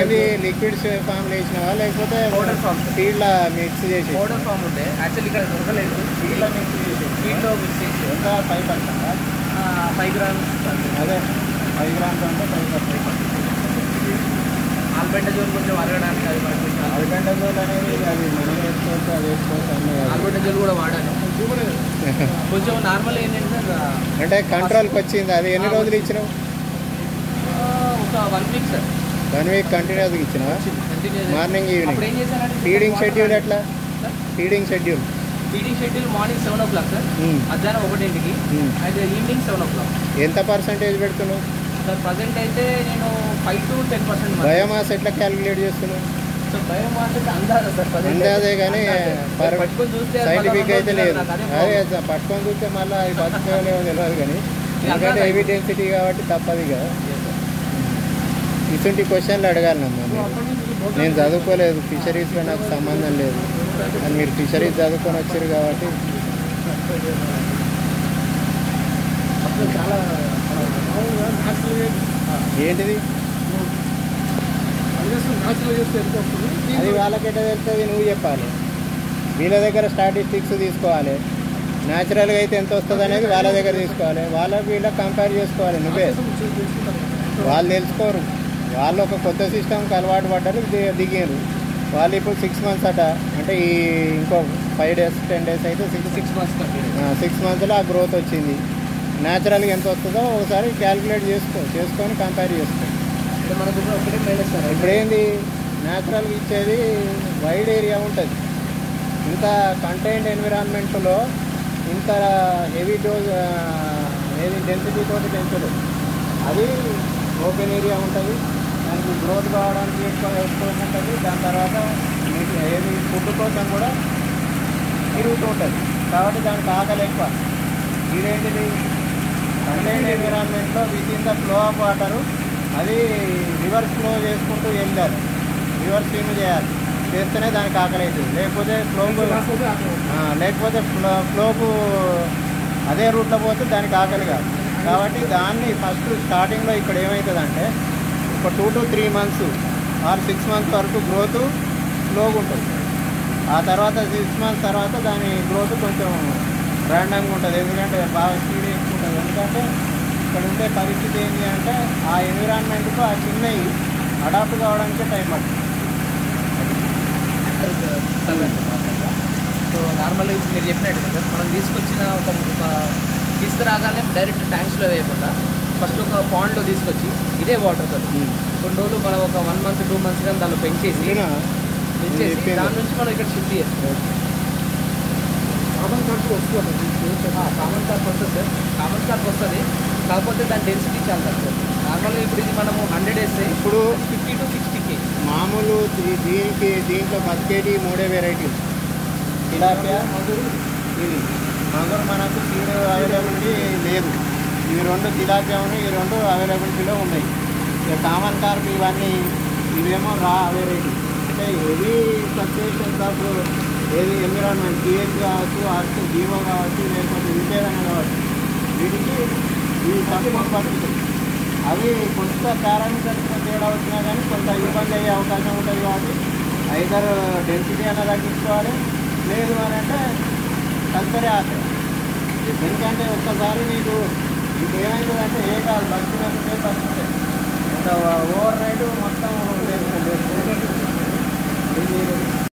ఏంది liquids form వేసినావా లేకపోతే Powder form. సీడ్లా మిక్స్ చేసి పౌడర్ ఫామ్ ఉండే యాక్చువల్లీ ఇక్కడ దొరకలేదు సీడ్లా మిక్స్ చేసి వీటిలో మిక్స్ చేసి ఎంత ఫైవ్ పర్సెంట్ ఫైవ్ గ్రామ్స్ అదే ఫైవ్ గ్రామ్స్ అంటే ఫైవ్ పర్సెంట్ ఆల్బెండజోల్ కొంచెం అరగడానికి అది పడుతుంది అరగంటజోల్ అనేది అది మనం వేసుకోవచ్చు అది వేసుకోవచ్చు అన్నీ కాదు. ఆల్బెండజోల్ కూడా వాడాను కొంచెం నార్మల్ ఏంటంటే అంటే కంట్రోల్కి వచ్చింది అది ఎన్ని రోజులు ఇచ్చినావు ఆ, ఒక one week sir one week కంటిన్యూస్గా ఇచ్చినావా కంటిన్యూస్ మార్నింగ్ ఈవినింగ్ అప్పుడు ఏం చేశానంటే ఫీడింగ్ షెడ్యూల్ ఎట్లా feeding schedule feeding schedule morning seven o'clock sir మధ్యాహ్నం ఒకటింటికి Hmm. అయితే ఈవినింగ్ సెవెన్ ఓ క్లాక్ ఎంత పర్సంటేజ్ పెడుతున్నావు సార్ ప్రజెంట్ అయితే నేను five to ten percent biomass ఎట్లా క్యాలిక్యులేట్ చేస్తున్నావు సో బయోమాస్ అంటే అందాజా సార్ present అందాజే అయితే. కానీ అందాజే. పర్ పట్టుకొని చూస్తే అది సైంటిఫిక్ పదకొండు అయితే లేదు నాకు అదే అదే problem. అట్లా పట్టుకొని చూస్తే మళ్ళీ అది బతుకోలేమో తెలియదు కానీ ఎందుకంటే హెవీ డెన్సిటీ కాబట్టి తప్పదు కదా Yes, sir. ఇటువంటి క్వశ్చన్లు అడగాలి నమ్మ నేను చదువుకోలేదు ఫిషరీస్లో నాకు సంబంధం లేదు అని మీరు ఫిషరీస్ చదువుకొని వచ్చారు కాబట్టి చాలా ఏంటిది అది వాళ్ళకెట తెలుస్తుంది నువ్వు చెప్పాలి వీళ్ళ దగ్గర స్టాటిస్టిక్స్ తీసుకోవాలి న్యాచురల్గా అయితే ఎంత వస్తుంది అనేది వాళ్ళ దగ్గర తీసుకోవాలి వాళ్ళ వీళ్ళకి కంపేర్ చేసుకోవాలి నువ్వే వాళ్ళు తెలుసుకోరు వాళ్ళు ఒక కొత్త సిస్టమ్కి అలవాటు పడ్డారు ది- దిగారు వాళ్ళు ఇప్పుడు సిక్స్ మంత్స్ అట అంటే ఈ ఇంకో ఫైవ్ డేస్ టెన్ డేస్ అయితే six six months continue six మంత్లో ఆ గ్రోత్ వచ్చింది న్యాచురల్గా ఎంత వస్తుందో ఒకసారి క్యాలిక్యులేట్ చేసుకో చేసుకొని కంపేర్ చేసుకో అంటే మన దగ్గర ఒకటే మైనస్ సార్ ఇప్పుడు ఏంది న్యాచురల్గా ఇచ్చేది వైడ్ ఏరియా ఉంటుంది ఇంత కంటైన్డ్ ఎన్విరాన్మెంట్లో ఇంత హెవీ డోజ్ ఏది డెన్సిటీ తోటి పెంచదు అది ఓపెన్ ఏరియా ఉంటుంది దానికి గ్రోత్ కావడానికి ఎక్కువ ఎక్కువ ఉంటుంది దాని తర్వాత మీకు ఏది ఫుడ్ కోసం కూడా తిరుగుతూ ఉంటుంది కాబట్టి దానికి ఆకలి ఎక్కువ ఇదేంటిది కంటైన్డ్ ఎన్విరాన్మెంట్లో within the flow of water అది రివర్స్ ఫ్లో చేసుకుంటూ వెళ్ళాలి రివర్స్ స్విమ్ చేయాలి చేస్తేనే దానికి ఆకలి అవుతుంది లేకపోతే ఫ్లోకు లేకపోతే ఫ్లో ఫ్లోకు అదే రూట్లో పోతే దానికి ఆకలి కాదు కాబట్టి దాన్ని ఫస్ట్ స్టార్టింగ్లో ఇక్కడ ఏమవుతుందంటే ఒక two to three months or six months వరకు గ్రోత్ స్లోగా ఉంటుంది ఆ తర్వాత సిక్స్ మంత్స్ తర్వాత దాని గ్రోత్ కొంచెం ర్యాండమ్గా ఉంటుంది ఎందుకంటే బాగా స్పీడ్ ఎక్కువ ఉంటుంది ఎందుకంటే ఇక్కడ ఉండే పరిస్థితి ఏంటి అంటే ఆ ఎన్విరాన్మెంట్కు ఆ చిన్నవి అడాప్ట్ కావడానికే టైం పడుతుంది సో నార్మల్గా ఇప్పుడు మీరు చెప్పినట్టు కదా మనం తీసుకొచ్చిన ఒక ఒక తీసుకురాగానే డైరెక్ట్ ట్యాంక్స్లో వేయకుండా ఫస్ట్ ఒక పాండ్లో తీసుకొచ్చి ఇదే వాటర్తో కొన్ని రోజులు మనం ఒక వన్ మంత్ టూ మంత్స్ కానీ దానిలో పెంచేసి ఓకేనా? పెంచేసి చెప్పింది. దాని నుంచి మనం ఇక్కడ షిఫ్ట్ చేస్తాం కామన్ కార్ప్ వస్తుంది కామన్ కార్ప్ వస్తుంది సార్ కామన్ కార్ప్ వస్తుంది కాకపోతే దాని డెన్సిటీ చాలా తక్కువ నార్మల్గా ఇప్పుడు ఇది మనము హండ్రెడ్ వేస్తే ఇప్పుడు ఫిఫ్టీ టు సిక్స్టీ కేజీ మామూలు దీ- దీనికి దీంట్లో బతికేటి మూడే వెరైటీస్ తిలాపియా ఇది మంగళ మనకు సీడ్ అవైలబిలిటీ లేదు ఇవి రెండు తిలాపియా ఉన్నాయి ఈ రెండు అవైలబిలిటీలో ఉన్నాయి ఇక కామన్ కార్ప్ ఇవన్నీ ఇవేమో రా వెరైటీ అంటే హెవీ ఫ్లక్చుయేషన్స్ ఆఫ్ ఏది ఎన్విరాన్మెంట్ పిహెచ్ కావచ్చు అర్త్ జీవో కావచ్చు లేకపోతే విపేదన కావచ్చు వీటికి ఇవి తక్కువ పడుతుంది అవి కొంత పారామీటర్స్ తేడా వచ్చినా కానీ కొంత ఇబ్బంది అయ్యే అవకాశం ఉంటుంది కాబట్టి ఐదర్ డెన్సిటీ అన్న తగ్గించుకోవాలి లేదు అని అంటే కల్చరే ఆశయం ఎందుకంటే ఒక్కసారి నీకు నీకు ఏమైందంటే ఏ కాదు బతుకునే బతుకుతాయి ఓవర్ నైట్ మొత్తం